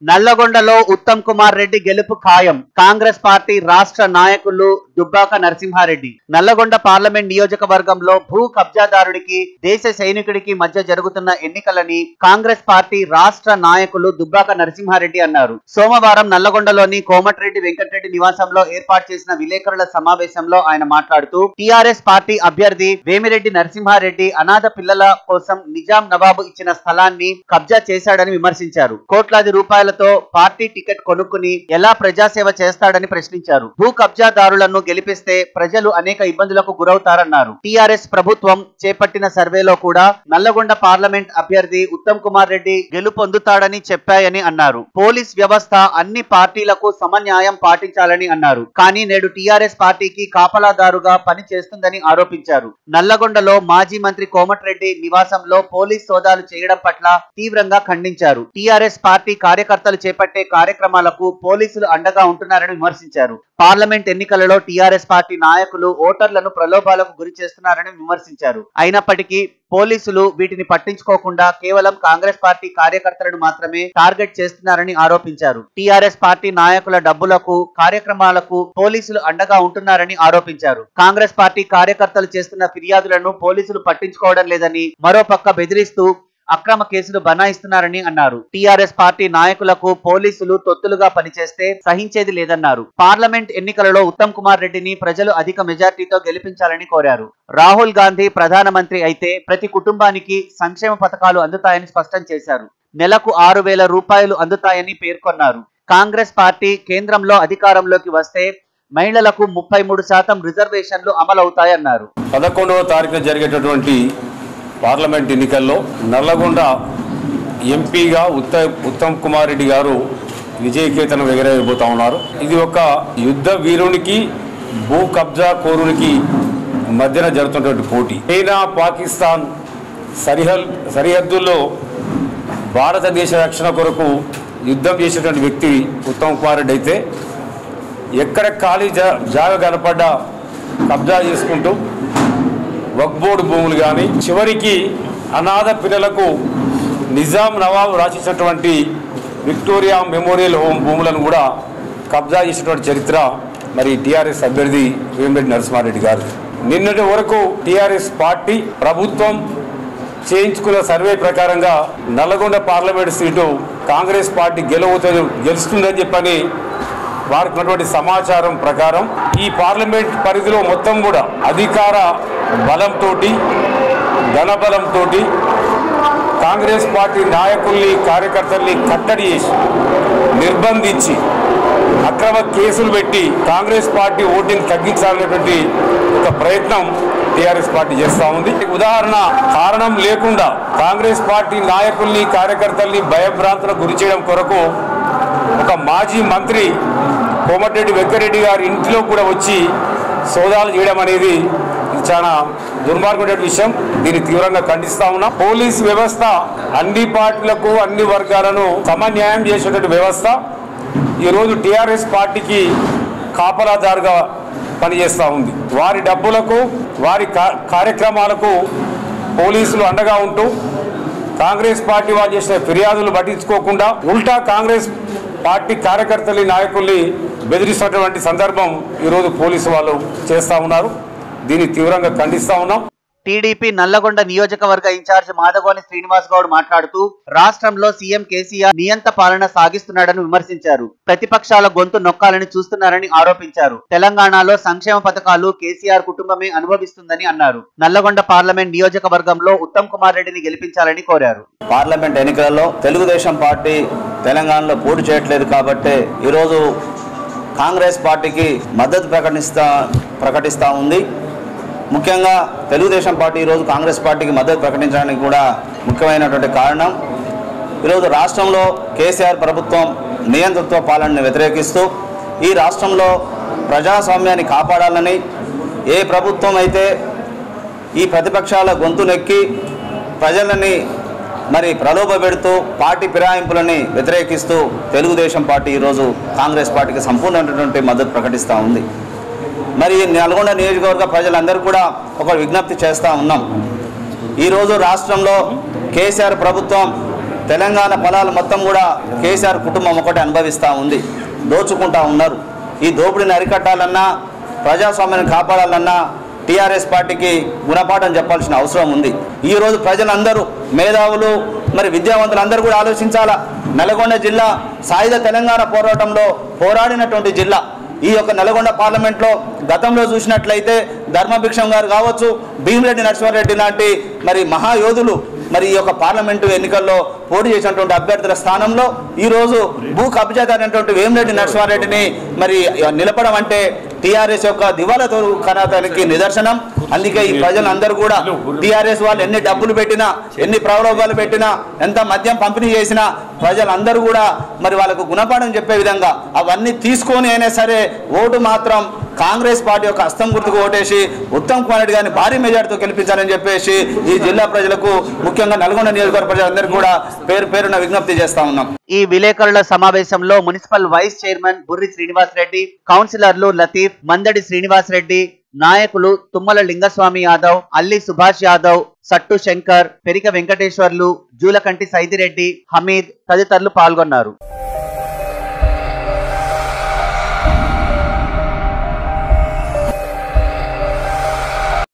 నల్లగొండలో ఉత్తమ్ కుమార్ రెడ్డి గెలుపు ఖాయం కాంగ్రెస్ పార్టీ రాష్ట్ర నాయకులు దుబ్బాక నరసింహారెడ్డి నల్లగొండ పార్లమెంట్ నియోజకవర్గంలో భూ కబ్జాదారుడికి దేశ సైనికుడికి మధ్య జరుగుతున్న ఎన్నికలని కాంగ్రెస్ పార్టీ రాష్ట్ర నాయకులు దుబ్బాక నరసింహారెడ్డి అన్నారు సోమవారం నల్లగొండలోని కోమటిరెడ్డి వెంకటరెడ్డి నివాసంలో ఏర్పాటు చేసిన విలేకరుల సమావేశంలో ఆయన మాట్లాడుతూ టీఆర్ఎస్ పార్టీ అభ్యర్థి వేమిరెడ్డి నరసింహారెడ్డి అనాథ పిల్లల కోసం నిజాం నవాబు ఇచ్చిన స్థలాన్ని కబ్జా చేశాడని విమర్శించారు కోట్లాది రూపాయలతో పార్టీ టికెట్ కొనుక్కుని ఎలా ప్రజాసేవ చేస్తాడని ప్రశ్నించారు భూ కబ్జాదారులను గెలిపిస్తే ప్రజలు అనేక ఇబ్బందులకు గురవుతారన్నారు టీఆర్ఎస్ ప్రభుత్వం చేపట్టిన సర్వేలో కూడా నల్లగొండ పార్లమెంట్ అభ్యర్థి ఉత్తమ్ కుమార్ రెడ్డి గెలుపొందుతాడని చెప్పాయని అన్నారు పోలీస్ వ్యవస్థ అన్ని పార్టీలకు సమన్యాయం పాటించాలని అన్నారు కానీ నేడు టీఆర్ఎస్ పార్టీకి కాపలాదారుగా పని చేస్తుందని ఆరోపించారు నల్లగొండలో మాజీ మంత్రి కోమటిరెడ్డి నివాసంలో పోలీస్ సోదాలు చేయడం పట్ల తీవ్రంగా ఖండించారు టీఆర్ఎస్ పార్టీ కార్యకర్తలు చేపట్టే కార్యక్రమాలకు పోలీసులు అండగా ఉంటున్నారని విమర్శించారు పార్లమెంట్ ఎన్నికలలో టీఆర్ఎస్ పార్టీ నాయకులు ఓటర్లను ప్రలోభాలకు గురి చేస్తున్నారని విమర్శించారు అయినప్పటికీ పోలీసులు వీటిని పట్టించుకోకుండా కేవలం కాంగ్రెస్ పార్టీ కార్యకర్తలను మాత్రమే టార్గెట్ చేస్తున్నారని ఆరోపించారు టీఆర్ఎస్ పార్టీ నాయకుల డబ్బులకు కార్యక్రమాలకు పోలీసులు అండగా ఉంటున్నారని ఆరోపించారు కాంగ్రెస్ పార్టీ కార్యకర్తలు చేస్తున్న ఫిర్యాదులను పోలీసులు పట్టించుకోవడం లేదని మరోపక్క బెదిరిస్తూ అక్రమ కేసులు బనాయిస్తున్నారని అన్నారు టీఆర్ఎస్ పార్టీ నాయకులకు పోలీసులు తొత్తులుగా పనిచేస్తే సహించేది లేదన్నారు పార్లమెంట్ ఎన్నికలలో ఉత్తమ్ కుమార్ రెడ్డిని ప్రజలు అధిక మెజార్టీతో గెలిపించాలని కోరారు రాహుల్ గాంధీ ప్రధానమంత్రి అయితే ప్రతి కుటుంబానికి సంక్షేమ పథకాలు అందుతాయని స్పష్టం చేశారు నెలకు ఆరు వేల రూపాయలు అందుతాయని పేర్కొన్నారు కాంగ్రెస్ పార్టీ కేంద్రంలో అధికారంలోకి వస్తే మహిళలకు ముప్పై మూడు శాతం రిజర్వేషన్లు అమలవుతాయన్నారు పదకొండవ తారీఖున జరిగేటటువంటి పార్లమెంట్ ఎన్నికల్లో నల్లగొండ ఎంపీగా ఉత్త ఉత్తమ్ కుమార్ రెడ్డి గారు విజయకేతనం ఎగరవేయబోతా ఉన్నారు ఇది ఒక యుద్ధ వీరునికి భూ కబ్జా కోరునికి మధ్యన జరుగుతున్నటువంటి పోటీ చైనా పాకిస్తాన్ సరిహల్ సరిహద్దుల్లో భారతదేశ రక్షణ కొరకు యుద్ధం చేసేటువంటి వ్యక్తి ఉత్తమ్ కుమార్ రెడ్డి అయితే ఎక్కడ ఖాళీ జా జాగా కనపడ్డా కబ్జా చేసుకుంటూ వక్బోర్డు భూములు కానీ చివరికి అనాథ పిల్లలకు నిజాం నవాబు రాసినటువంటి విక్టోరియా మెమోరియల్ హోమ్ భూములను కూడా కబ్జా చేసినటువంటి చరిత్ర మరి టీఆర్ఎస్ అభ్యర్థి వేమిరెడ్డి నరసింహారెడ్డి గారు నిన్నటి వరకు టీఆర్ఎస్ పార్టీ ప్రభుత్వం చేయించుకున్న సర్వే ప్రకారంగా Nalgonda parliament seat Congress party గెలవుతుంది గెలుస్తుందని చెప్పని వారికి ఉన్నటువంటి సమాచారం ప్రకారం ఈ పార్లమెంట్ పరిధిలో మొత్తం కూడా అధికార బలంతో ధనబలంతో కాంగ్రెస్ పార్టీ నాయకుల్ని కార్యకర్తల్ని కట్టడి చేసి నిర్బంధించి అక్రమ కేసులు పెట్టి కాంగ్రెస్ పార్టీ ఓటింగ్ తగ్గించాలనేటువంటి ఒక ప్రయత్నం టీఆర్ఎస్ పార్టీ చేస్తూ ఉంది ఉదాహరణ కారణం లేకుండా కాంగ్రెస్ పార్టీ నాయకుల్ని కార్యకర్తల్ని భయభ్రాంతులకు గురి చేయడం కొరకు ఒక మాజీ మంత్రి కోమటిరెడ్డి వెంకరెడ్డి గారి ఇంట్లో కూడా వచ్చి సోదాలు చేయడం అనేది ఇది చాలా దుర్మార్గమైన విషయం దీన్ని తీవ్రంగా ఖండిస్తా ఉన్నాం పోలీస్ వ్యవస్థ అన్ని పార్టీలకు అన్ని వర్గాలను సమన్యాయం చేసేటువంటి వ్యవస్థ ఈరోజు టీఆర్ఎస్ పార్టీకి కాపలాదారుగా పనిచేస్తూ ఉంది వారి డబ్బులకు వారి కా- కార్యక్రమాలకు పోలీసులు అండగా ఉంటూ కాంగ్రెస్ పార్టీ వాళ్ళు చేసిన ఫిర్యాదులు పట్టించుకోకుండా ఉల్టా కాంగ్రెస్ పార్టీ కార్యకర్తల్ని నాయకుల్ని బెదిరిస్తున్నటువంటి సందర్భం ఈరోజు పోలీసు వాళ్ళు చేస్తూ ఉన్నారు దీన్ని తీవ్రంగా ఖండిస్తా ఉన్నాం టీడీపీ నల్లగొండ నియోజకవర్గ ఇన్ఛార్జ్ మాదగోని శ్రీనివాస్ గౌడ్ మాట్లాడుతూ రాష్ట్రంలో సీఎం కేసీఆర్ నియంత పాలన సాగిస్తున్నాడని విమర్శించారు ప్రతిపక్షాల గొంతు నొక్కాలని చూస్తున్నారని ఆరోపించారు తెలంగాణలో సంక్షేమ పథకాలు కేసీఆర్ కుటుంబమే అనుభవిస్తుందని అన్నారు నల్లగొండ పార్లమెంట్ నియోజకవర్గంలో ఉత్తమ్ కుమార్ రెడ్డిని గెలిపించాలని కోరారు పార్లమెంట్ ఎన్నికలలో తెలుగుదేశం పార్టీ తెలంగాణలో పోటీ చేయట్లేదు కాబట్టి ఈరోజు కాంగ్రెస్ పార్టీకి మద్దతు ప్రకటిస్తా ప్రకటిస్తూ ఉంది ముఖ్యంగా తెలుగుదేశం పార్టీ ఈరోజు కాంగ్రెస్ పార్టీకి మద్దతు ప్రకటించడానికి కూడా ముఖ్యమైనటువంటి కారణం ఈరోజు రాష్ట్రంలో కేసీఆర్ ప్రభుత్వం నియంతృత్వ పాలనని వ్యతిరేకిస్తూ ఈ రాష్ట్రంలో ప్రజాస్వామ్యాన్ని కాపాడాలని ఏ ప్రభుత్వం అయితే ఈ ప్రతిపక్షాల గొంతు నెక్కి ప్రజలని మరి ప్రలోభ పెడుతూ పార్టీ ఫిరాయింపులని వ్యతిరేకిస్తూ తెలుగుదేశం పార్టీ ఈరోజు కాంగ్రెస్ పార్టీకి సంపూర్ణమైనటువంటి మద్దతు ప్రకటిస్తూ ఉంది మరి ఈ నల్గొండ నియోజకవర్గ ప్రజలందరూ కూడా ఒక విజ్ఞప్తి చేస్తూ ఉన్నాం ఈరోజు రాష్ట్రంలో కేసీఆర్ ప్రభుత్వం తెలంగాణ పొలాలు మొత్తం కూడా కేసీఆర్ కుటుంబం ఒకటి అనుభవిస్తూ ఉంది దోచుకుంటా ఉన్నారు ఈ దోపిడీని అరికట్టాలన్నా ప్రజాస్వామ్యాన్ని కాపాడాలన్నా టీఆర్ఎస్ పార్టీకి గుణపాఠం చెప్పాల్సిన అవసరం ఉంది ఈరోజు ప్రజలందరూ మేధావులు మరి విద్యావంతులు అందరూ కూడా ఆలోచించాలా నల్గొండ జిల్లా సాయుధ తెలంగాణ పోరాటంలో పోరాడినటువంటి జిల్లా ఈ యొక్క నల్గొండ పార్లమెంట్లో గతంలో చూసినట్లయితే ధర్మభిక్షం గారు కావచ్చు భీమిరెడ్డి నరసింహారెడ్డి లాంటి మరి మహాయోధులు మరి ఈ యొక్క పార్లమెంటు ఎన్నికల్లో పోటీ చేసినటువంటి అభ్యర్థుల స్థానంలో ఈరోజు భూ కబ్జాదారైనటువంటి వేమిరెడ్డి నరసింహారెడ్డిని మరి నిలపడం అంటే టీఆర్ఎస్ యొక్క దివాలా కనాతానికి నిదర్శనం అందుకే ఈ ప్రజలందరూ కూడా టీఆర్ఎస్ వాళ్ళు ఎన్ని డబ్బులు పెట్టినా ఎన్ని ప్రలోభాలు పెట్టినా ఎంత మద్యం పంపిణీ చేసినా ప్రజలందరూ కూడా మరి వాళ్ళకు గుణపాఠం చెప్పే విధంగా అవన్నీ తీసుకొని అయినా సరే ఓటు మాత్రం కాంగ్రెస్ పార్టీ యొక్క హస్తం గుర్తుకు ఓటేసి ఉత్తమ్ కుమార్ రెడ్డి గారిని భారీ మెజార్టీతో గెలిపించాలని చెప్పేసి ఈ జిల్లా ప్రజలకు ముఖ్యంగా నల్గొండ నియోజకవర్గ ప్రజలందరికీ కూడా పేరు పేరున విజ్ఞప్తి చేస్తా ఉన్నాం ఈ విలేకరుల సమావేశంలో municipal vice chairman Burri Srinivas Reddy కౌన్సిలర్లు లతీఫ్ మందడి శ్రీనివాస్ రెడ్డి నాయకులు తుమ్మల లింగస్వామి యాదవ్ అల్లి సుభాష్ యాదవ్ సట్టు శంకర్ పెరిక వెంకటేశ్వర్లు జూలకంటి సైదిరెడ్డి హమీద్ తదితరులు పాల్గొన్నారు